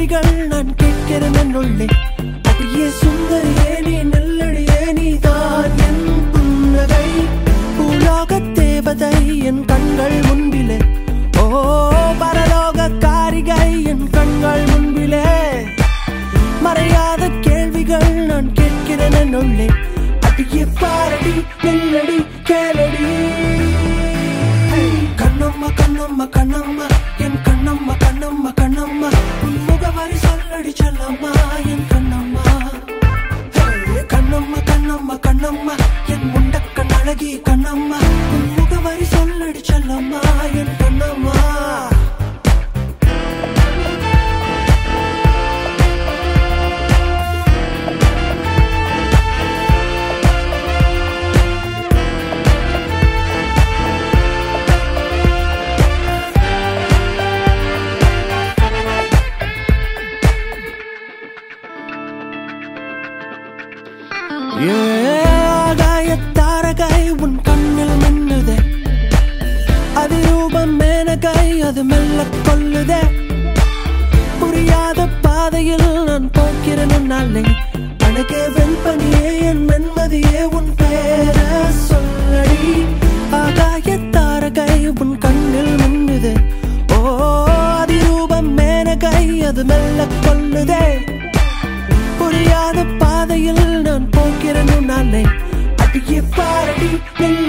கேள்விகள் நான் கேட்கிறேன் என்னுள்ளே அடியே சுந்தரியே நீ நெல்லடியே நீ தான் என் புன்னகை பூலோக தேவதை என் கண்கள் முன்பிலே ஓ பரலோக காரிகை என் கண்கள் முன்பிலே மறையாத கேள்விகள் நான் கேட்கிறேன் என்னுள்ளே அடியே பாரடி நெல்லடி கேளடி கண்ணம்மா கண்ணம்மா கண்ணம்மா என் கண்ணம்மா கண்ணம்மா கண்ணம்மா உன் முகவரி சொல்லடி செல்லம்மா என் கண்ணம்மா ஹே, கண்ணம்மா கண்ணம்மா கண்ணம்மா என் முண்டக்கண் அழகி கண்ணம்மா உன் முகவரி சொல்லடி செல்லம்மா என் கண்ணம்மா ஏ, ஆகாயத் தாரகை உன் கண்ணில் மின்னுதே அதிரூபம் மேனகை அது மெல்ல கொல்லுதே புரியாத பாதையில் நான் போக்கிறேன் நாளை அழகே வெண்பனியே என் வெண்மதியே உன் பேர சொல்லடி ஆகாய தாரகை உன் கண்ணில் மின்னுதே ஓ அதிரூபம் மேனகை அது மெல்ல கொல்லுதே புரியாத பாதையில் நான் போகிறேன் நாளை அடியே பாரடி நெல்